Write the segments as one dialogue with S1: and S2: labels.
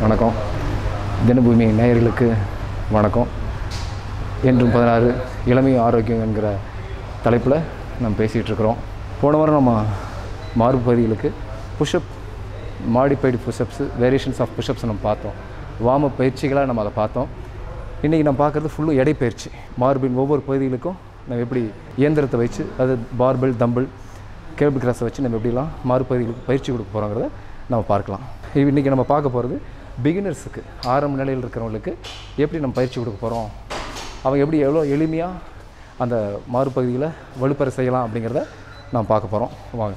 S1: வணக்கம் தினபூமி நேயர்களுக்கு வணக்கம் என்றும் பதினாறு இளமையும் ஆரோக்கியம் என்கிற தலைப்பில் நம்ம பேசிகிட்டு இருக்கிறோம் போன வாரம் நம்ம மார்பு பகுதிகளுக்கு pushup modified pushups variations of pushups நம்ம பார்த்தோம் வாம பயிற்சிகளாக நம்ம அதை பார்த்தோம் இன்றைக்கி நம்ம பார்க்குறது ஃபுல்லும் எடை பயிற்சி மார்பின் ஒவ்வொரு பகுதிகளுக்கும் நம்ம எப்படி இயந்திரத்தை வச்சு அது பார்பெல் தம்பிள் கேபிள் கிராஸை வச்சு நம்ம எப்படிலாம் மாறுபகுதிகளுக்கு பயிற்சி கொடுக்க போகிறோங்கிறத நம்ம பார்க்கலாம் இன்றைக்கி நம்ம பார்க்க போகிறது பிகினர்ஸுக்கு ஆரம்ப நிலையில் இருக்கிறவங்களுக்கு எப்படி நம்ம பயிற்சி கொடுக்க போகிறோம் அவங்க எப்படி எவ்வளோ எளிமையாக அந்த மாறுபகுதிகளை வலுப்பெற செய்யலாம் அப்படிங்கிறத நாம் பார்க்க போகிறோம் வாங்க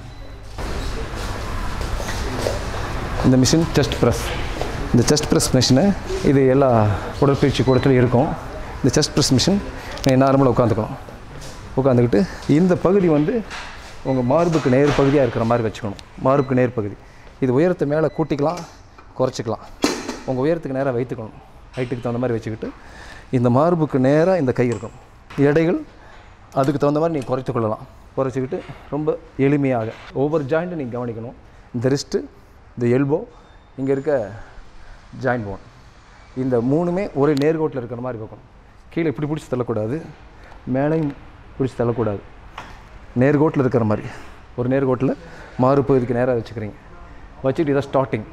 S1: இந்த மிஷின் செஸ்ட் ப்ரெஸ் இந்த செஸ்ட் ப்ரெஸ் மிஷினு இது எல்லா உடற்பயிற்சி கூடத்துலையும் இருக்கும் இந்த செஸ்ட் ப்ரெஸ் மிஷின் நீங்கள் நார்மலாக உட்காந்துக்கணும் உட்காந்துக்கிட்டு இந்த பகுதி வந்து உங்கள் மார்புக்கு நேர் பகுதியாக இருக்கிற மாதிரி வச்சுக்கணும் மார்புக்கு நேர் பகுதி இது உயரத்தை மேலே கூட்டிக்கலாம் குறைச்சிக்கலாம் உங்கள் உயரத்துக்கு நேராக வைத்துக்கணும் ஹைட்டுக்கு தகுந்த மாதிரி வச்சுக்கிட்டு இந்த மார்புக்கு நேராக இந்த கை இருக்கும் எடைகள் அதுக்கு தகுந்த மாதிரி நீங்கள் குறைத்து கொள்ளலாம் குறைச்சிக்கிட்டு ரொம்ப எளிமையாக ஒவ்வொரு ஜாயிண்ட்டும் நீங்கள் கவனிக்கணும் இந்த ரிஸ்ட்டு இந்த எல்போ இங்கே இருக்க ஜாயிண்ட் போன் இந்த மூணுமே ஒரே நேர்கோட்டில் இருக்கிற மாதிரி வைக்கணும் கீழே இப்படி பிடிச்சி தள்ளக்கூடாது மேலேயும் பிடிச்சி தள்ளக்கூடாது நேர்கோட்டில் இருக்கிற மாதிரி ஒரு நேர்கோட்டில் மாறுபகுதிக்கு நேராக வச்சுக்கிறீங்க வச்சுட்டு இதை ஸ்டார்டிங்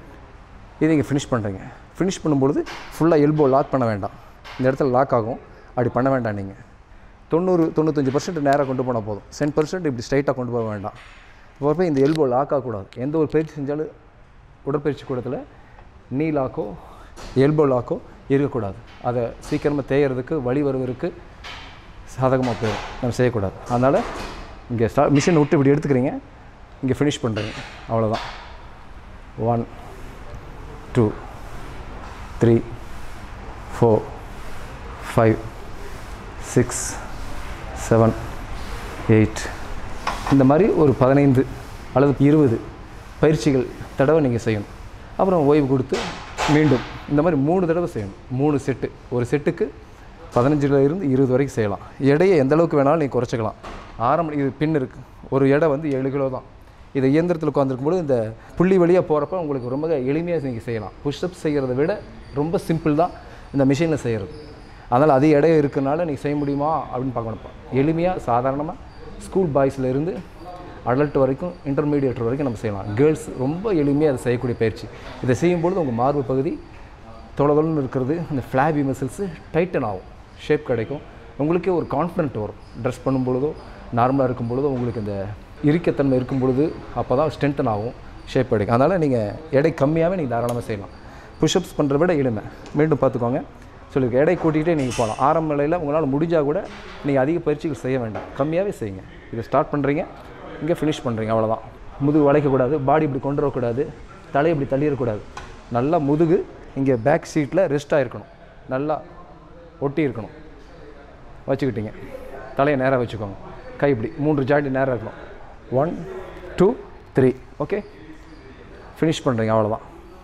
S1: இதை இங்கே ஃபினிஷ் பண்ணுறீங்க ஃபினிஷ் பண்ணும்பொழுது ஃபுல்லாக எல்போ லாக் பண்ண வேண்டாம் இந்த இடத்துல லாக் ஆகும் அப்படி பண்ண வேண்டாம் நீங்கள் தொண்ணூறு தொண்ணூத்தஞ்சு பர்சன்ட் நேராக கொண்டு போனால் போதும் சென் பர்சன்ட் இப்படி ஸ்ட்ரைட்டாக கொண்டு போக வேண்டாம் இப்போ போய் இந்த எல்போ லாக் ஆகக்கூடாது எந்த ஒரு பயிற்சி செஞ்சாலும் உடற்பயிற்சி கூடத்தில் நீ லாக்கோ எல்போ லாக்கோ இருக்கக்கூடாது அதை சீக்கிரமாக தேயறதுக்கு வழி வருவதற்கு சாதகமாக போயிடும் நம்ம செய்யக்கூடாது அதனால் இங்கே ஸ்டா மிஷின் விட்டு இப்படி எடுத்துக்கிறீங்க இங்கே ஃபினிஷ் பண்ணுறீங்க அவ்வளோதான் one two three four five six seven eight இந்த மாதிரி ஒரு பதினைந்து அல்லது இருபது பயிற்சிகள் தடவை நீங்கள் செய்யணும் அப்புறம் ஓய்வு கொடுத்து மீண்டும் இந்த மாதிரி மூணு தடவை செய்யணும் மூணு செட்டு ஒரு செட்டுக்கு பதினஞ்சுல இருந்து இருபது வரைக்கும் செய்யலாம் எடையை எந்த அளவுக்கு வேணாலும் நீங்கள் குறைச்சிக்கலாம் ஆரம்ப இது பின் இருக்குது ஒரு எடை வந்து ஏழு கிலோ தான் இதை இயந்திரத்தில் உட்காந்துருக்கும்போது இந்த புள்ளி வழியாக போகிறப்ப உங்களுக்கு ரொம்ப எளிமையாக நீங்கள் செய்யலாம் புஷ்அப் செய்கிறத விட ரொம்ப சிம்பிள் தான் இந்த மிஷினில் செய்கிறது அதனால் அதிக எடை இருக்கனால நீங்கள் செய்ய முடியுமா அப்படின்னு பார்க்கணும்ப்பா எளிமையாக சாதாரணமாக ஸ்கூல் பாய்ஸில் இருந்து அடல்ட் வரைக்கும் இன்டர்மீடியட் வரைக்கும் நம்ம செய்யலாம் கேர்ள்ஸ் ரொம்ப எளிமையாக அதை செய்யக்கூடிய பயிற்சி இதை செய்யும்பொழுது உங்கள் மார்பு பகுதி தொலைதொலன்னு இருக்கிறது இந்த ஃப்ளாபி மசில்ஸு டைட்டன் ஆகும் ஷேப் கிடைக்கும் உங்களுக்கே ஒரு கான்ஃபிடென்ட் வரும் ட்ரெஸ் பண்ணும் பொழுதோ நார்மலாக இருக்கும் பொழுதோ உங்களுக்கு இந்த இறுக்கத்தன்மை இருக்கும் பொழுது அப்போ தான் ஸ்ட்ரென்த்தன் ஆகும் ஷேப் கிடைக்கும் அதனால் நீங்கள் எடை கம்மியாகவே நீங்கள் தாராளமாக செய்யலாம் புஷ்அப்ஸ் பண்ணுறத விட எளிமை மீண்டும் பார்த்துக்கோங்க சொல்லியிருக்கேன் எடை கூட்டிகிட்டே நீங்கள் போகலாம் ஆரம்ப நிலையில் உங்களால் முடிஞ்சால் கூட நீங்கள் அதிக பயிற்சிகள் செய்ய வேண்டாம் கம்மியாகவே செய்யுங்க இதை ஸ்டார்ட் பண்ணுறீங்க இங்கே ஃபினிஷ் பண்ணுறீங்க அவ்வளோதான் முதுகு வளைக்கக்கூடாது பாடி இப்படி கொண்டு வரக்கூடாது தலை இப்படி தள்ளிடக்கூடாது நல்லா முதுகு இங்கே பேக் சீட்டில் ரெஸ்ட்டாக இருக்கணும் நல்லா ஒட்டி இருக்கணும் வச்சுக்கிட்டீங்க தலையை நேராக வச்சுக்கோங்க கை இப்படி மூன்று ஜாயிண்ட் நேராக இருக்கணும் one two three okay finish பண்ணுறீங்க அவ்வளோதான்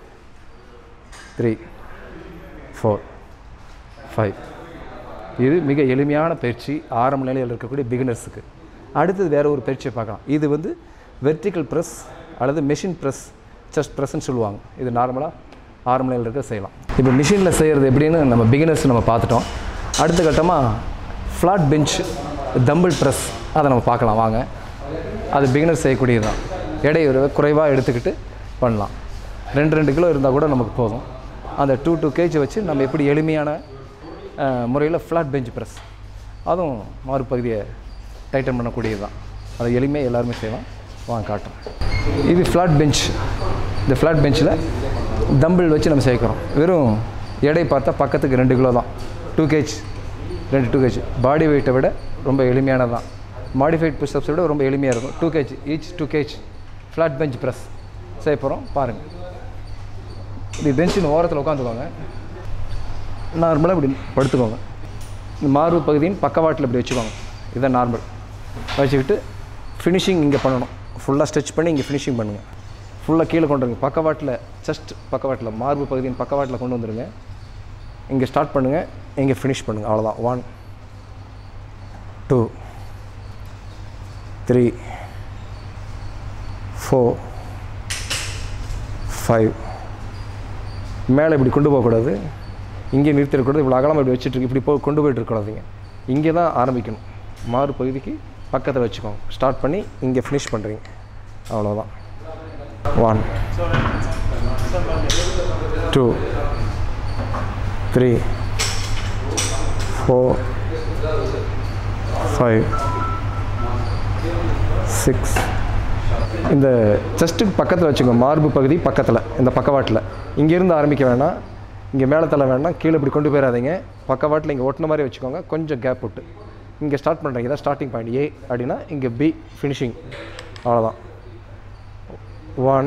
S1: த்ரீ ஃபோர் ஃபைவ் இது மிக எளிமையான பயிற்சி ஆரம்ப நிலையில் இருக்கக்கூடிய பிகினர்ஸுக்கு அடுத்தது வேறு ஒரு பயிற்சியை பார்க்கலாம் இது வந்து வெர்டிக்கல் ப்ரெஸ் அல்லது மெஷின் ப்ரெஸ் செஸ்ட் ப்ரெஸ்ன்னு சொல்லுவாங்க இது நார்மலாக ஆரம்ப நிலையில் இருக்க செய்யலாம் இப்போ மிஷினில் செய்கிறது எப்படின்னு நம்ம பிகினர்ஸ் நம்ம பார்த்துட்டோம் அடுத்த கட்டமாக ஃப்ளாட் பெஞ்ச் தம்பிள் ப்ரெஸ் அதை நம்ம பார்க்கலாம் வாங்க அது பிகினர் செய்யக்கூடியது தான் எடை ஒரு குறைவாக எடுத்துக்கிட்டு பண்ணலாம் ரெண்டு ரெண்டு கிலோ இருந்தால் கூட நமக்கு போதும் அந்த டூ டூ கேஜி வச்சு நம்ம எப்படி எளிமையான முறையில் ஃப்ளாட் பெஞ்ச் ப்ரெஸ் அதுவும் மாறுபகுதியை டைட்டன் பண்ணக்கூடியது தான் அது எளிமையாக எல்லாருமே செய்யலாம் வாங்க காட்டுறோம் இது ஃப்ளாட் பெஞ்ச் இந்த ஃப்ளாட் பெஞ்சில் தம்பிள் வச்சு நம்ம சேர்க்குறோம் வெறும் எடை பார்த்தா பக்கத்துக்கு ரெண்டு கிலோ தான் டூ கேஜ் ரெண்டு டூ கேஜ் பாடி வெயிட்டை விட ரொம்ப எளிமையானது தான் மாடிஃபைட் புஷ்அப்ஸை விட ரொம்ப எளிமையாக இருக்கும் two KG each two KG flat bench press செய்ய போகிறோம் பாருங்கள் இப்படி பெஞ்சின் ஓரத்தில் உட்காந்துக்கோங்க நார்மலாக இப்படி படுத்துக்கோங்க இந்த மார்பு பகுதியின் பக்கவாட்டில் இப்படி வச்சுக்கோங்க இதுதான் நார்மல் வச்சுக்கிட்டு ஃபினிஷிங் இங்கே பண்ணணும் ஃபுல்லாக ஸ்ட்ரெச் பண்ணி இங்கே ஃபினிஷிங் பண்ணுங்கள் ஃபுல்லாக கீழே கொண்டு வந்துருங்க பக்கவாட்டில் செஸ்ட் பக்கவாட்டில் மார்பு பகுதியின் பக்கவாட்டில் கொண்டு வந்துருங்க இங்கே ஸ்டார்ட் பண்ணுங்கள் இங்கே ஃபினிஷ் பண்ணுங்கள் அவ்வளோதான் one two three four five மேலே இப்படி கொண்டு போகக்கூடாது இங்கே நிறுத்திடக்கூடாது இவ்வளோ அகலமாக இப்படி வச்சுட்டு இப்படி போ கொண்டு போயிட்டு இருக்கக்கூடாதுங்க இங்கே தான் ஆரம்பிக்கணும் மாறு பகுதிக்கு பக்கத்தில் வச்சுக்கோங்க ஸ்டார்ட் பண்ணி இங்கே ஃபினிஷ் பண்ணுறீங்க அவ்வளோதான் one two three four five six இந்த செஸ்ட்டுக்கு பக்கத்தில் வச்சுக்கோங்க மார்பு பகுதி பக்கத்தில் இந்த பக்கவாட்டில் இங்கேருந்து ஆரம்பிக்க வேணாம் இங்கே மேலே தள்ள வேண்டாம் கீழே இப்படி கொண்டு போயிடாதீங்க பக்கவாட்டில் இங்கே ஒட்டின மாதிரி வச்சுக்கோங்க கொஞ்சம் கேப் விட்டு இங்கே ஸ்டார்ட் பண்ணுறீங்க இதான் ஸ்டார்டிங் பாயிண்ட் ஏ அப்படின்னா இங்கே பி ஃபினிஷிங் அவ்வளோதான் ஒன்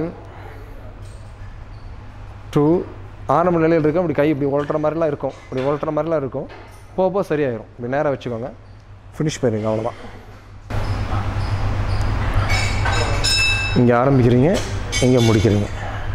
S1: டூ ஆரம்ப நிலையில் இருக்கும் இப்படி கை இப்படி உழட்டுற மாதிரிலாம் இருக்கும் இப்படி உழட்டுற மாதிரிலாம் இருக்கும் போக போக சரியாயிரும் இப்படி நேராக வச்சுக்கோங்க ஃபினிஷ் பண்ணிடுங்க அவ்வளோதான் இங்கே ஆரம்பிக்கிறீங்க இங்கே முடிக்கிறீங்க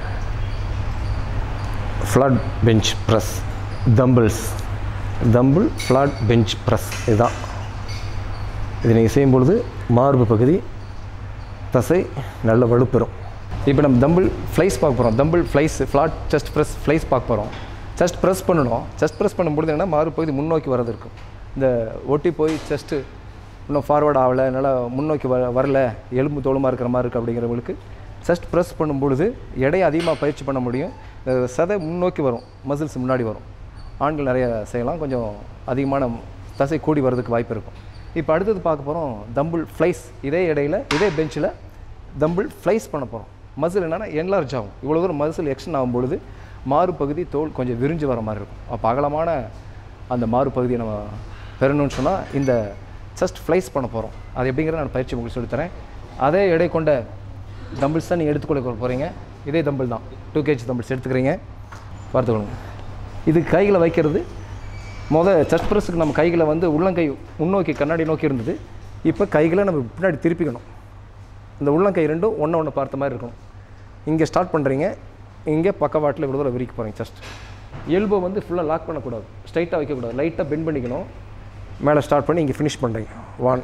S1: flat bench press dumbbells dumbbell flat bench press இதுதான் இது நீங்கள் செய்யும் பொழுது மார்பு பகுதி தசை நல்ல வலுப்பெறும் இப்போ நம்ம தம்பிள் ஃப்ளைஸ் பார்க்க போகிறோம் dumbbell flies flat chest press flies பார்க்க போகிறோம் செஸ்ட் ப்ரெஸ் பண்ணணும் செஸ்ட் ப்ரெஸ் பண்ணும்பொழுது என்னன்னா மார்பு பகுதி முன்னோக்கி வரது இருக்கும் இந்த ஒட்டி போய் செஸ்ட்டு இன்னும் ஃபார்வர்ட் ஆகலை என்னால் முன்னோக்கி வர வரல எலும்பு தோலுமாக இருக்கிற மாதிரி இருக்குது அப்படிங்கிறவங்களுக்கு செஸ்ட் ப்ரெஸ் பண்ணும்பொழுது எடையை அதிகமாக பயிற்சி பண்ண முடியும் இந்த சதை முன்னோக்கி வரும் மசில்ஸ் முன்னாடி வரும் ஆண்கள் நிறைய செய்யலாம் கொஞ்சம் அதிகமான தசை கூடி வர்றதுக்கு வாய்ப்பு இருக்கும் இப்போ அடுத்தது பார்க்க போகிறோம் தம்பிள் ஃப்ளைஸ் இதே இடையில இதே பெஞ்சில் தம்பிள் ஃப்ளைஸ் பண்ண போகிறோம் மசில் என்னென்னா என்லார்ஜ் ஆகும் இவ்வளோ தூரம் மசில் எக்ஸ்டன் ஆகும் பொழுது மாறு பகுதி தோல் கொஞ்சம் விரிஞ்சு வர மாதிரி இருக்கும் அப்போ அகலமான அந்த மாறு பகுதியை நம்ம பெறணும்னு சொன்னால் இந்த ஜஸ்ட் ஃப்ளைஸ் பண்ண போகிறோம் அது எப்படிங்கிறத நான் பயிற்சி உங்களுக்கு சொல்லித்தரேன் அதே எடை கொண்ட தம்பிள்ஸ் தான் நீங்கள் எடுத்துக்கொள்ள போகிறீங்க இதே தம்பிள் தான் டூ கேஜி தம்பிள்ஸ் எடுத்துக்கிறீங்க பார்த்துக்கணுங்க இது கைகளை வைக்கிறது மொதல் செஸ்ட் ப்ரெஸ்ஸுக்கு நம்ம கைகளை வந்து உள்ளங்கை முன்னோக்கி கண்ணாடி நோக்கி இருந்தது இப்போ கைகளை நம்ம பின்னாடி திருப்பிக்கணும் இந்த உள்ளங்கை ரெண்டும் ஒன்று ஒன்று பார்த்த மாதிரி இருக்கணும் இங்கே ஸ்டார்ட் பண்ணுறீங்க இங்கே பக்கவாட்டில் இவ்வளோ தூரம் விரிக்க போகிறீங்க ஜஸ்ட் எல்போ வந்து ஃபுல்லாக லாக் பண்ணக்கூடாது ஸ்ட்ரைட்டாக வைக்கக்கூடாது லைட்டாக பெண்ட் பண்ணிக்கணும் மேலே ஸ்டார்ட் பண்ணி இங்கே ஃபினிஷ் பண்ணுறீங்க ஒன்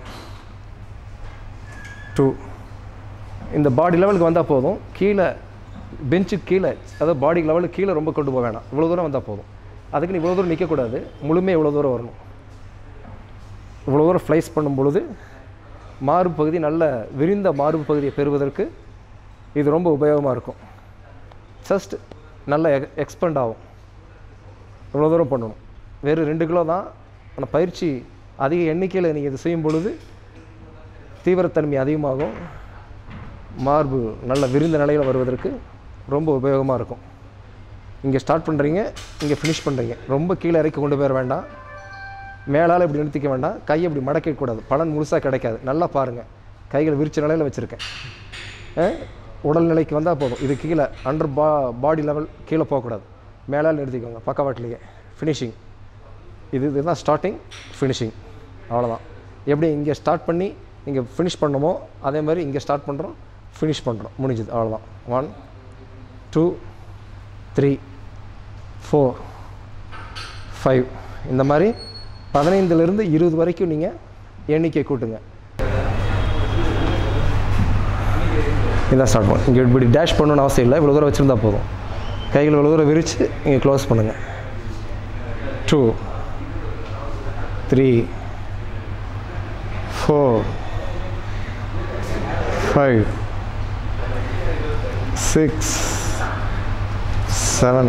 S1: டூ இந்த பாடி லெவலுக்கு வந்தால் போதும் கீழே பெஞ்சுக்கு கீழே அதாவது பாடி லெவலுக்கு கீழே ரொம்ப கொண்டு போக வேணாம் இவ்வளோ தூரம் வந்தால் போதும் அதுக்குன்னு இவ்வளோ தூரம் நிற்கக்கூடாது முழுமையாக இவ்வளோ தூரம் வரணும் இவ்வளோ தூரம் ஃப்ளைஸ் பண்ணும் பொழுது மார்பு பகுதி நல்ல விரிந்த மார்பு பகுதியை பெறுவதற்கு இது ரொம்ப உபயோகமாக இருக்கும் ஜஸ்ட் நல்ல எக்ஸ்பெண்ட் ஆகும் இவ்வளோ தூரம் பண்ணணும் வெறும் ரெண்டு கிலோ தான் ஆனால் பயிற்சி அதிக எண்ணிக்கையில் நீங்கள் இது செய்யும் பொழுது தீவிரத்தன்மை அதிகமாகும் மார்பு நல்ல விரிந்த நிலையில் வருவதற்கு ரொம்ப உபயோகமாக இருக்கும் இங்கே ஸ்டார்ட் பண்ணுறீங்க இங்கே ஃபினிஷ் பண்ணுறீங்க ரொம்ப கீழே இறக்கி கொண்டு போயிட வேண்டாம் மேலால் இப்படி நிறுத்திக்க வேண்டாம் கையை இப்படி மடக்கக்கூடாது பலன் முழுசாக கிடைக்காது நல்லா பாருங்கள் கைகளை விரிச்ச நிலையில் வச்சுருக்கேன் அஹ், உடல் நிலைக்கு வந்தால் போதும் இது கீழே அண்டர் பா பாடி லெவல் கீழே போகக்கூடாது மேலால் நிறுத்திக்கோங்க பக்கவாட்டிலேயே ஃபினிஷிங் இது இதுதான் ஸ்டார்டிங் ஃபினிஷிங் அவ்வளோதான் எப்படி இங்கே ஸ்டார்ட் பண்ணி இங்கே ஃபினிஷ் பண்ணமோ அதே மாதிரி இங்கே ஸ்டார்ட் பண்ணுறோம் ஃபினிஷ் பண்ணுறோம் முடிஞ்சுது அவ்வளோதான் one two three four five இந்த மாதிரி பதினைந்துலேருந்து இருபது வரைக்கும் நீங்கள் எண்ணிக்கை கூட்டுங்க இதான் ஸ்டார்ட் பண்ணும் இங்கே இப்படி டேஷ் பண்ணணும்னு அவசியம் இல்லை இவ்வளோ தூரம் வச்சுருந்தா போதும் கைகள் இவ்வளோ தூரம் விரித்து இங்கே க்ளோஸ் பண்ணுங்கள் two three four five six seven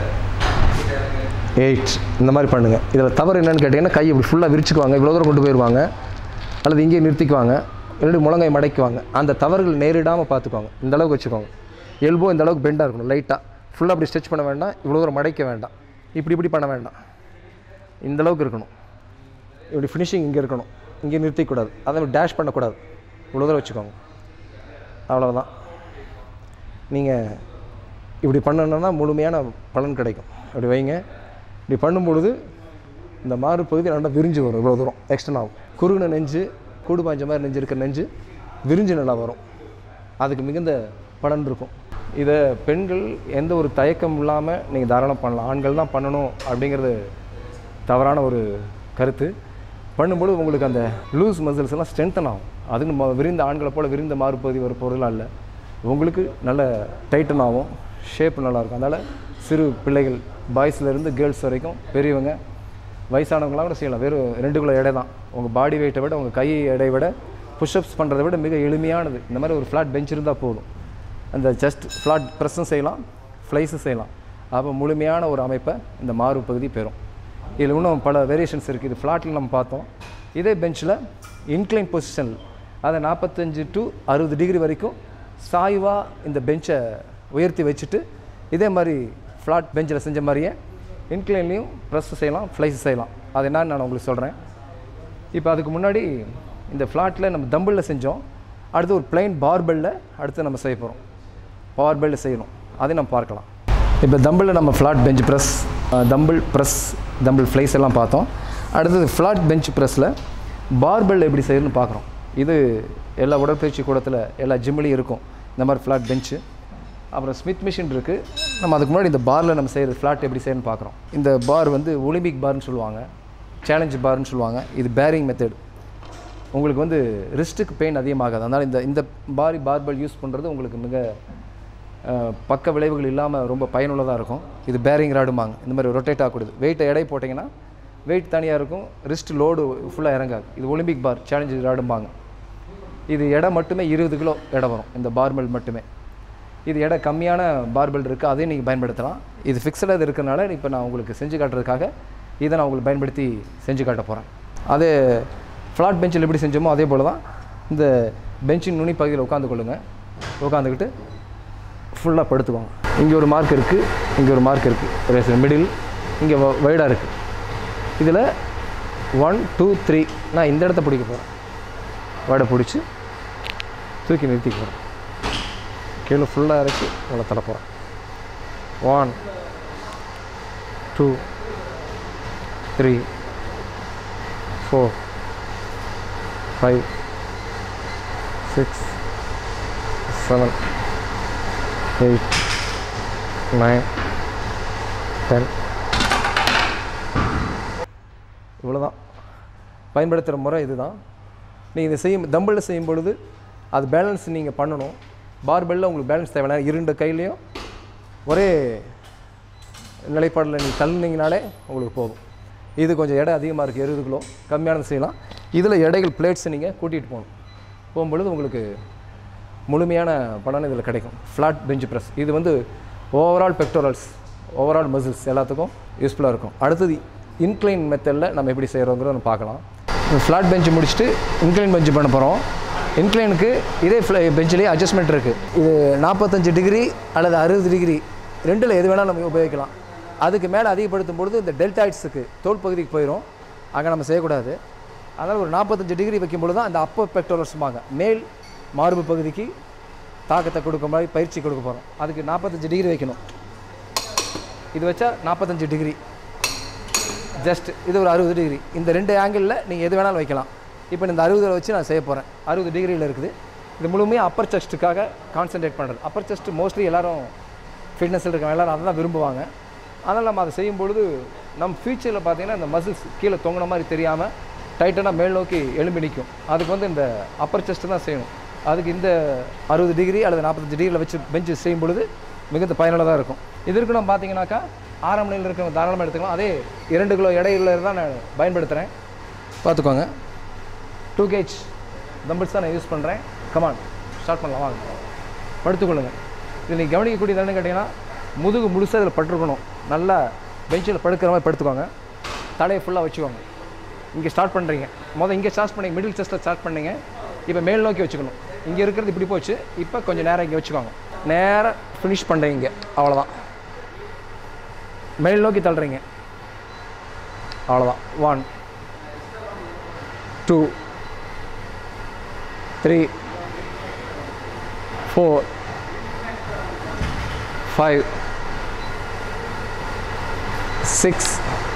S1: eight இந்த மாதிரி பண்ணுங்கள் இதில் தவறு என்னன்னு கேட்டிங்கன்னா கை இப்படி ஃபுல்லாக விரிச்சுக்குவாங்க இவ்வளோ தூரம் கொண்டு போயிடுவாங்க அல்லது இங்கேயே நிறுத்திக்குவாங்க இல்லாட்டி முழங்கை மடக்குவாங்க அந்த தவறுகள் நேரிடாமல் பார்த்துக்குவாங்க இந்த அளவுக்கு வச்சுக்கோங்க எல்போ இந்த அளவுக்கு பெண்டாக இருக்கணும் லைட்டாக ஃபுல்லாக அப்படி ஸ்ட்ரெச் பண்ண வேண்டாம் இவ்வளோ தூரம் மடைக்க வேண்டாம் இப்படி இப்படி பண்ண வேண்டாம் இந்த அளவுக்கு இருக்கணும் இப்படி ஃபினிஷிங் இங்கே இருக்கணும் இங்கே நிறுத்திக்கூடாது அதை மாதிரி டேஷ் பண்ணக்கூடாது இவ்வளோ தூரம் வச்சுக்கோங்க அவ்வளோதான் நீங்கள் இப்படி பண்ணணுன்னா முழுமையான பலன் கிடைக்கும் அப்படி வைங்க இப்படி பண்ணும்பொழுது இந்த மாறு பகுதி நல்லா விரிஞ்சு வரும் இவ்வளோ தூரம் எக்ஸ்டன் ஆகும் குறுகின நெஞ்சு கூடு பாய்ஞ்ச மாதிரி நெஞ்சு இருக்கிற நெஞ்சு விரிஞ்சு நல்லா வரும் அதுக்கு மிகுந்த பலன் இருக்கும் இதை பெண்கள் எந்த ஒரு தயக்கம் இல்லாமல் நீங்கள் தாராளம் பண்ணலாம் ஆண்கள் தான் பண்ணணும் அப்படிங்கிறது தவறான ஒரு கருத்து பண்ணும்போது உங்களுக்கு அந்த லூஸ் மசில்ஸ் எல்லாம் ஸ்ட்ரென்தன் ஆகும் அதுக்கு ம- விரிந்த ஆண்களை போல் விரிந்த மாறுபகுதி வர பொருளாக இல்லை உங்களுக்கு நல்ல டைட்டன் ஆகும் ஷேப் நல்லாயிருக்கும் அதனால் சிறு பிள்ளைகள் பாய்ஸ்லேருந்து கேர்ள்ஸ் வரைக்கும் பெரியவங்க வயசானவங்களாம் கூட செய்யலாம் வெறும் ரெண்டு கிலோ எடை தான் உங்கள் பாடி வெயிட்டை விட உங்கள் கை எடை விட புஷ்அப்ஸ் பண்ணுறதை விட மிக எளிமையானது இந்த மாதிரி ஒரு ஃப்ளாட் பெஞ்ச் இருந்தால் போதும் அந்த ஜஸ்ட் ஃப்ளாட் ப்ரெஸ்ஸும் செய்யலாம் ஃப்ளைஸும் செய்யலாம் அப்போ முழுமையான ஒரு அமைப்பை இந்த மார்பு பகுதி பெறும் இதில் இன்னும் பல வேரியேஷன்ஸ் இருக்குது இது ஃப்ளாட்டில் நம்ம பார்த்தோம் இதே பெஞ்சில் இன்க்ளைன் பொசிஷன் அதை நாற்பத்தஞ்சு டு அறுபது டிகிரி வரைக்கும் சாய்வாக இந்த பெஞ்சை உயர்த்தி வச்சுட்டு இதே மாதிரி ஃப்ளாட் பெஞ்சில் செஞ்ச மாதிரியே இன்க்ளைன்லேயும் ப்ரெஸ் செய்யலாம் ஃப்ளைஸ் செய்யலாம் அது என்னன்னு நான் உங்களுக்கு சொல்கிறேன் இப்போ அதுக்கு முன்னாடி இந்த ஃப்ளாட்டில் நம்ம தம்பிளில் செஞ்சோம் அடுத்து ஒரு பிளைன் பார்பெல்லில் அடுத்து நம்ம செய்ய போகிறோம் பார்பெல்லில் செய்யணும் அதை நம்ம பார்க்கலாம் இப்போ தம்பிளில் நம்ம flat bench press dumbbell press dumbbell flies எல்லாம் பார்த்தோம் அடுத்தது ஃப்ளாட் பெஞ்ச் ப்ரெஸ்ஸில் பார்பெல் எப்படி செய்யணும்னு பார்க்குறோம் இது எல்லா உடற்பயிற்சி கூடத்தில் எல்லா ஜிம்லேயும் இருக்கும் இந்த மாதிரி ஃப்ளாட் பெஞ்சு அப்புறம் ஸ்மித் மிஷின் இருக்குது நம்ம அதுக்கு முன்னாடி இந்த பாரில் நம்ம செய்கிறது ஃப்ளாட் எப்படி செய்யணும்னு பார்க்குறோம் இந்த பார் வந்து ஒலிம்பிக் பார்னு சொல்லுவாங்க சேலஞ்ச் பார்னு சொல்லுவாங்க இது பேரிங் மெத்தட் உங்களுக்கு வந்து ரிஸ்ட்டுக்கு பெயின் அதிகமாகாது அதனால் இந்த இந்த பாரி பார்பல் யூஸ் பண்ணுறது உங்களுக்கு மிக அஹ், பக்க விளைவுகள் இல்லாமல் ரொம்ப பயனுள்ளதாக இருக்கும் இது பேரிங் ராடுமாங்க இந்த மாதிரி ரொட்டேட் ஆகக்கூடாது வெயிட்டை எடை போட்டிங்கன்னா வெயிட் தனியாக இருக்கும் ரிஸ்ட் லோடு ஃபுல்லாக இறங்காது இது ஒலிம்பிக் பார் சேலஞ்சு ராடும்பாங்க இது எடை மட்டுமே இருபது கிலோ எடை வரும் இந்த பார்பல் மட்டுமே இது எடை கம்மியான பார்பல் இருக்குது அதையும் நீங்கள் பயன்படுத்தலாம் இது ஃபிக்ஸடாக இருக்கிறனால இப்போ நான் உங்களுக்கு செஞ்சு காட்டுறதுக்காக இதை நான் உங்களுக்கு பயன்படுத்தி செஞ்சு காட்ட போகிறேன் அதே ஃப்ளாட் பெஞ்சில் எப்படி செஞ்சோமோ அதே போல் தான் இந்த பெஞ்சின் நுனி பகுதியில் உட்காந்து கொள்ளுங்கள் உட்காந்துக்கிட்டு ஃபுல்லாக படுத்துக்கோங்க இங்கே ஒரு மார்க் இருக்குது இங்கே ஒரு மார்க் இருக்குது மிடில் இங்கே வைடாக இருக்குது இதில் ஒன் டூ த்ரீ நான் இந்த இடத்த பிடிக்க போகிறேன் வடை பிடிச்சி தூக்கி நிறுத்திக்க போகிறேன் கீழே ஃபுல்லாக இறக்கி உங்களை தர போகிறேன் one two three four five six seven eight nine ten இவ்வளோதான் பயன்படுத்துகிற முறை இதுதான் நீங்கள் இதை செய்யும் தம்பிளில் செய்யும் பொழுது அது பேலன்ஸ் நீங்கள் பண்ணணும் பார்பெல்லில் உங்களுக்கு பேலன்ஸ் தேவையான இரண்டு கையிலையும் ஒரே நிலைப்பாடில் நீங்கள் தள்ளினீங்கனாலே உங்களுக்கு போதும் இது கொஞ்சம் எடை அதிகமாக இருக்குது இருபது கிலோ கம்மியானது செய்யலாம் இதில் எடைகள் பிளேட்ஸை நீங்கள் கூட்டிகிட்டு போகணும் போகும்பொழுது உங்களுக்கு முழுமையான பலன் இதில் கிடைக்கும் ஃப்ளாட் பெஞ்ச் ப்ரெஸ் இது வந்து ஓவரால் பெக்டோரல்ஸ் ஓவரால் மசில்ஸ் எல்லாத்துக்கும் யூஸ்ஃபுல்லாக இருக்கும் அடுத்தது இன்க்ளைன் மெத்தடில் நம்ம எப்படி செய்கிறோங்கிறத நம்ம பார்க்கலாம் ஃப்ளாட் பெஞ்சு முடிச்சுட்டு இன்க்ளைன் பெஞ்சு பண்ண போகிறோம் இன்க்ளைனுக்கு இதே ஃப்ளை பெஞ்சிலேயே அட்ஜஸ்ட்மெண்ட் இருக்குது இது நாற்பத்தஞ்சு டிகிரி அல்லது அறுபது டிகிரி ரெண்டில் எது வேணாலும் நம்ம உபயோகிக்கலாம் அதுக்கு மேலே அதிகப்படுத்தும் பொழுது இந்த டெல்டாய்ட்ஸுக்கு தோல் பகுதிக்கு போயிடும் அங்கே நம்ம செய்யக்கூடாது அதனால் ஒரு நாற்பத்தஞ்சு டிகிரி வைக்கும் பொழுது தான் அந்த அப்பர் பெக்டோரல்ஸ்பாங்க மேல் மார்பு பகுதிக்கு தாக்கத்தை கொடுக்க மாதிரி பயிற்சி கொடுக்க போகிறோம் அதுக்கு நாற்பத்தஞ்சு டிகிரி வைக்கணும் இது வச்சா நாற்பத்தஞ்சு டிகிரி ஜஸ்ட் இது ஒரு அறுபது டிகிரி இந்த ரெண்டு ஆங்கிளில் நீங்கள் எது வேணாலும் வைக்கலாம் இப்போ இந்த அறுபதில் வச்சு நான் செய்ய போகிறேன் அறுபது டிகிரியில் இருக்குது இது முழுமையாக அப்பர் செஸ்ட்டுக்காக கான்சென்ட்ரேட் பண்ணுறது அப்பர் செஸ்ட் மோஸ்ட்லி எல்லாரும் ஃபிட்னஸில் இருக்கவங்க எல்லாரும் அதை தான் விரும்புவாங்க அதனால் நம்ம அதை செய்யும் பொழுது நம்ம ஃபியூச்சரில் பார்த்தீங்கன்னா இந்த மசில்ஸ் கீழே தொங்கின மாதிரி தெரியாமல் டைட்டனாக மேல் நோக்கி எழும்பி நிற்கும் அதுக்கு வந்து இந்த அப்பர் செஸ்ட்டு தான் செய்யணும் அதுக்கு இந்த அறுபது டிகிரி அல்லது நாற்பத்தஞ்சு டிகிரியில் வச்சு பெஞ்சு செய்யும் பொழுது மிகுந்த பயனுள்ளதாக இருக்கும் இதற்கு நம்ம பார்த்தீங்கன்னாக்கா ஆறாம் நிலையில் இருக்கிறவங்க தாராளமாக எடுத்துக்கலாம் அதே இரண்டு கிலோ எடையில் தான் நான் பயன்படுத்துகிறேன் பார்த்துக்கோங்க டூ கேஜ் தம்பிள்ஸ் தான் நான் யூஸ் பண்ணுறேன் கமான் ஸ்டார்ட் பண்ணலாம் வாங்க படுத்துக்கொள்ளுங்க இதில் நீங்கள் கவனிக்கக்கூடியது என்னன்னு கேட்டிங்கன்னா முதுகு முழுசாக இதில் பட்டிருக்கணும் நல்லா பெஞ்சில் படுக்கிற மாதிரி படுத்துக்கோங்க தலையை ஃபுல்லாக வச்சுக்கோங்க இங்கே ஸ்டார்ட் பண்ணுறீங்க மொதல் இங்கே ஸ்டார்ட் பண்ணீங்க மிடில் செஸ்ட்டில் ஸ்டார்ட் பண்ணீங்க இப்போ மேல் நோக்கி வச்சுக்கணும் இங்கே இருக்கிறது இப்படி போச்சு இப்போ கொஞ்சம் நேரம் இங்கே வச்சுக்கோங்க நேராக ஃபினிஷ் பண்ணுறீங்க இங்கே அவ்வளோதான் மேல் நோக்கி தள்ளுறீங்க அவ்வளோதான் one two three four five six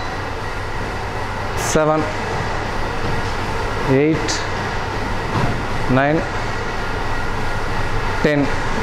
S1: seven eight nine ten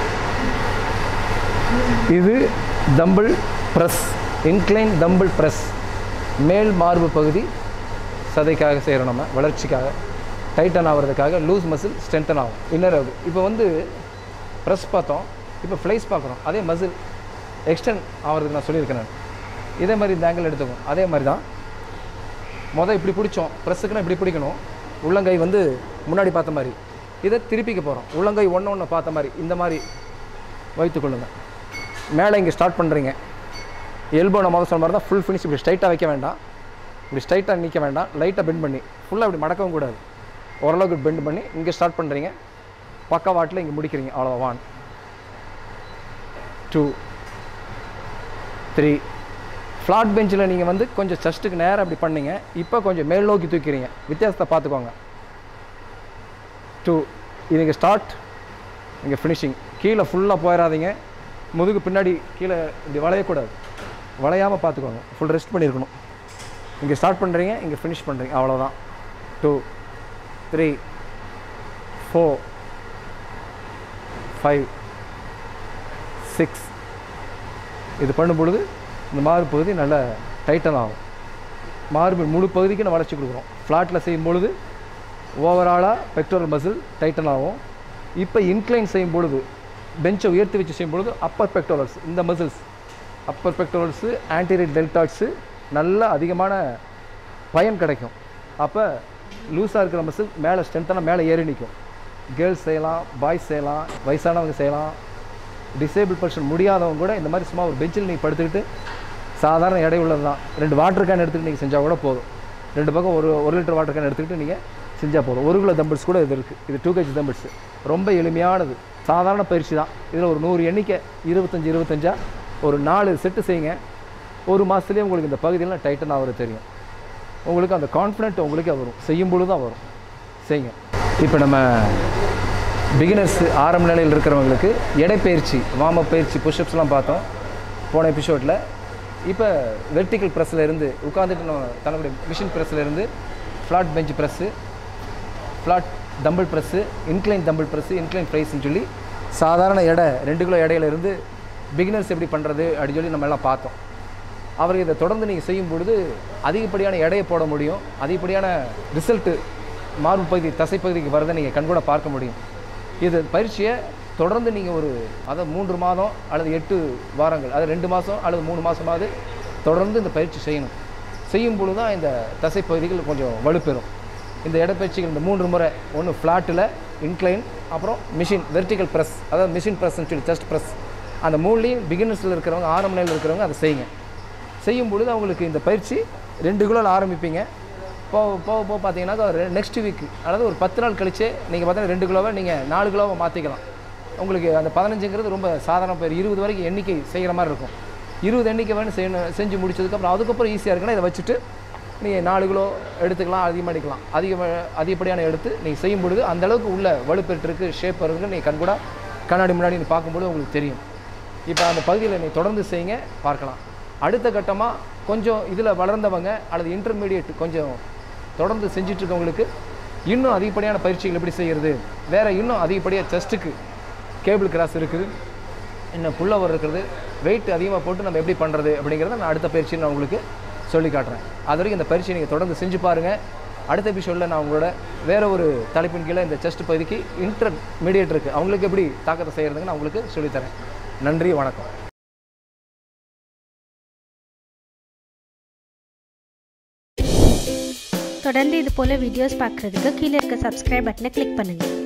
S1: இது dumbbell press incline dumbbell press மேல் மார்பு பகுதி சதைக்காக செய்கிறோம் நம்ம வளர்ச்சிக்காக டைட்டன் ஆகிறதுக்காக லூஸ் மசில் ஸ்ட்ரென்தன் ஆகும் இன்னர் ஆகுது இப்போ வந்து ப்ரெஸ் பார்த்தோம் இப்போ ஃப்ளைஸ் பார்க்குறோம் அதே மசில் எக்ஸ்டெண்ட் ஆகிறதுக்கு நான் சொல்லியிருக்கேன் நான் இதே மாதிரி இந்த ஆங்கிள் எடுத்துக்கும் அதே மாதிரி தான் மொதல் இப்படி பிடிச்சோம் ப்ரெஸ்ஸுக்குன்னா இப்படி பிடிக்கணும் உள்ளங்கை வந்து முன்னாடி பார்த்த மாதிரி இதை திருப்பிக்க போகிறோம் உள்ளங்கை ஒன்று ஒன்று பார்த்த மாதிரி இந்த மாதிரி வைத்துக்கொள்ளுங்க மேலே இங்கே ஸ்டார்ட் பண்ணுறீங்க எல்போ நான் முதல் சொன்ன மாதிரி தான் ஃபுல் ஃபினிஷ் இப்படி ஸ்ட்ரைட்டாக வைக்க வேண்டாம் இப்படி ஸ்ட்ரைட்டாக நிற்க வேண்டாம் லைட்டாக பெண்ட் பண்ணி ஃபுல்லாக இப்படி மடக்கவும் கூடாது ஓரளவுக்கு பெண்ட் பண்ணி இங்கே ஸ்டார்ட் பண்ணுறீங்க பக்கவாட்டில் இங்கே முடிக்கிறீங்க அவ்வளோ ஒன் டூ த்ரீ ஃப்ளாட் பெஞ்சில் நீங்கள் வந்து கொஞ்சம் செஸ்ட்டுக்கு நேரம் அப்படி பண்ணீங்க இப்போ கொஞ்சம் மேல் நோக்கி தூக்கிறீங்க வித்தியாசத்தை பார்த்துக்கோங்க டூ இது இங்கே ஸ்டார்ட் இங்கே ஃபினிஷிங் கீழே ஃபுல்லாக போயிடாதீங்க முதுகு பின்னாடி கீழே இப்படி வளையக்கூடாது வளையாமல் பார்த்துக்கோங்க ஃபுல் ரெஸ்ட் பண்ணியிருக்கணும் இங்கே ஸ்டார்ட் பண்ணுறீங்க இங்கே ஃபினிஷ் பண்ணுறீங்க அவ்வளோதான் two three four five six இது பண்ணும் பொழுது இந்த மார்பு பகுதி நல்ல டைட்டன் ஆகும் மார்பு முழு பகுதிக்கு நம்ம வளர்ச்சி கொடுக்குறோம் ஃப்ளாட்டில் செய்யும் பொழுது ஓவராலாக பெக்டோரல் மசில் டைட்டன் ஆகும் இப்போ இன்க்ளைன் செய்யும் பொழுது பெஞ்சை உயர்த்தி வச்சு செய்யும் பொழுது அப்பர் பெக்டோரல்ஸ் இந்த muscles upper pectorals anterior deltoids நல்ல அதிகமான பயன் கிடைக்கும் அப்போ லூஸாக இருக்கிற மசில் மேலே ஸ்ட்ரென்த்தான மேலே ஏறி நிற்கும் கேர்ள்ஸ் செய்யலாம் பாய்ஸ் செய்யலாம் வயசானவங்க செய்யலாம் டிசேபிள் பர்சன் முடியாதவங்க கூட இந்த மாதிரி சும்மா ஒரு பெஞ்சில் நீங்கள் படுத்துக்கிட்டு சாதாரண எடை உள்ளது தான் ரெண்டு வாட்டர் கேன் எடுத்துக்கிட்டு நீங்கள் செஞ்சால் கூட போதும் ரெண்டு பக்கம் ஒரு ஒரு லிட்டர் வாட்டர் கேன் எடுத்துக்கிட்டு நீங்கள் செஞ்சால் போதும் ஒரு கிலோ தம்பிள்ஸ் கூட இது இருக்குது இது டூ கேஜி தம்பிள்ஸ் ரொம்ப எளிமையானது சாதாரண பயிற்சி தான் இதில் ஒரு நூறு எண்ணிக்கை இருபத்தஞ்சி இருபத்தஞ்சா ஒரு நாலு செட்டு செய்யுங்க ஒரு மாதத்துலேயே உங்களுக்கு இந்த பகுதியெல்லாம் டைட்டன் ஆகிறது தெரியும் உங்களுக்கு அந்த கான்ஃபிடென்ட் உங்களுக்கே வரும் செய்யும் பொழுது தான் வரும் செய்யுங்க இப்போ நம்ம பிகினர்ஸ் ஆரம்ப நிலையில் இருக்கிறவங்களுக்கு எடைப்பயிற்சி வார்ம் அப் பயிற்சி புஷ்அப்ஸ்லாம் பார்த்தோம் போன எபிசோடில் இப்போ வெர்டிக்கல் ப்ரெஸ்ஸில் இருந்து உட்காந்துட்டு நம்ம தன்னுடைய மிஷின் ப்ரெஸ்ஸில் இருந்து flat bench press flat dumbbell press incline dumbbell press incline ப்ரைஸ்ன்னு சொல்லி சாதாரண எடை ரெண்டு கிலோ எடையில இருந்து பிகினர்ஸ் எப்படி பண்ணுறது அப்படின்னு சொல்லி நம்ம எல்லாம் பார்த்தோம் அவர் இதை தொடர்ந்து நீங்கள் செய்யும் பொழுது அதிகப்படியான எடையை போட முடியும் அதிகப்படியான ரிசல்ட்டு மார்பு பகுதி தசைப்பகுதிக்கு வரதை நீங்கள் கண்கூட பார்க்க முடியும் இது பயிற்சியை தொடர்ந்து நீங்கள் ஒரு அதை மூன்று மாதம் அல்லது எட்டு வாரங்கள் அது ரெண்டு மாதம் அல்லது மூணு மாதமாவது தொடர்ந்து இந்த பயிற்சி செய்யணும் செய்யும் பொழுது தான் இந்த தசைப்பகுதிகள் கொஞ்சம் வலுப்பெறும் இந்த இடப்பயிற்சிகள் இந்த மூன்று முறை ஒன்று ஃப்ளாட்டில் இன்க்ளைன் அப்புறம் மிஷின் வெர்டிக்கல் ப்ரெஸ் அதாவது மிஷின் ப்ரெஸ்ன்னு சொல்லி செஸ்ட் ப்ரெஸ் அந்த மூணுலேயும் பிகினர்ஸில் இருக்கிறவங்க ஆரம்ப நிலையில் இருக்கிறவங்க அதை செய்யுங்க செய்யும் பொழுது அவங்களுக்கு இந்த பயிற்சி ரெண்டு கிலோவில் ஆரம்பிப்பீங்க போக போக போக பார்த்தீங்கன்னா நெக்ஸ்ட் வீக் அதாவது ஒரு பத்து நாள் கழிச்சு நீங்கள் பார்த்தீங்கன்னா ரெண்டு கிலோவை நீங்கள் நாலு கிலோவை மாற்றிக்கலாம் உங்களுக்கு அந்த பதினஞ்சுங்கிறது ரொம்ப சாதாரண பேர் இருபது வரைக்கும் எண்ணிக்கை செய்கிற மாதிரி இருக்கும் இருபது எண்ணிக்கை வேணும் செய்யணும் செஞ்சு முடிச்சதுக்கப்புறம் அதுக்கப்புறம் ஈஸியாக இருக்குன்னா இதை வச்சுட்டு நீங்கள் நாலு கிலோ எடுத்துக்கலாம் அதிகமாக எடுக்கலாம் அதிக அதிகப்படியான எடுத்து நீங்கள் செய்யும் பொழுது அந்த அளவுக்கு உள்ள வலுப்பெற்றிருக்கு ஷேப் வருதுன்னு நீங்கள் கண்கூட கண்ணாடி முன்னாடி நீ பார்க்கும்போது உங்களுக்கு தெரியும் இப்போ அந்த பகுதியில் நீ தொடர்ந்து செய்யுங்க பார்க்கலாம் அடுத்த கட்டமாக கொஞ்சம் இதில் வளர்ந்தவங்க அல்லது இன்டர்மீடியட் கொஞ்சம் தொடர்ந்து செஞ்சுட்டு இருக்கவங்களுக்கு இன்னும் அதிகப்படியான பயிற்சிகள் எப்படி செய்கிறது வேறு இன்னும் அதிகப்படியாக செஸ்ட்டுக்கு கேபிள் கிராஸ் இருக்குது இன்னும் புல்லவர் இருக்கிறது வெயிட் அதிகமாக போட்டு நம்ம எப்படி பண்ணுறது அப்படிங்கிறத நான் அடுத்த பயிற்சியை நான் உங்களுக்கு சொல்லி காட்டுறேன் அது வரைக்கும் இந்த பயிற்சியை நீங்கள் தொடர்ந்து செஞ்சு பாருங்கள் அடுத்த எபிசோடில் நான் உங்களோட வேறு ஒரு தலைப்பின் கீழே இந்த செஸ்ட் பகுதிக்கு இன்டர்மீடியட் இருக்குது அவங்களுக்கு எப்படி தாக்கத்தை செய்கிறதுன்னு நான் உங்களுக்கு சொல்லித்தரேன் நன்றி வணக்கம்
S2: தொடர்ந்து இது போல் வீடியோஸ் பார்க்குறதுக்கு கீழே இருக்க சப்ஸ்கிரைப் பட்டனை கிளிக் பண்ணுங்கள்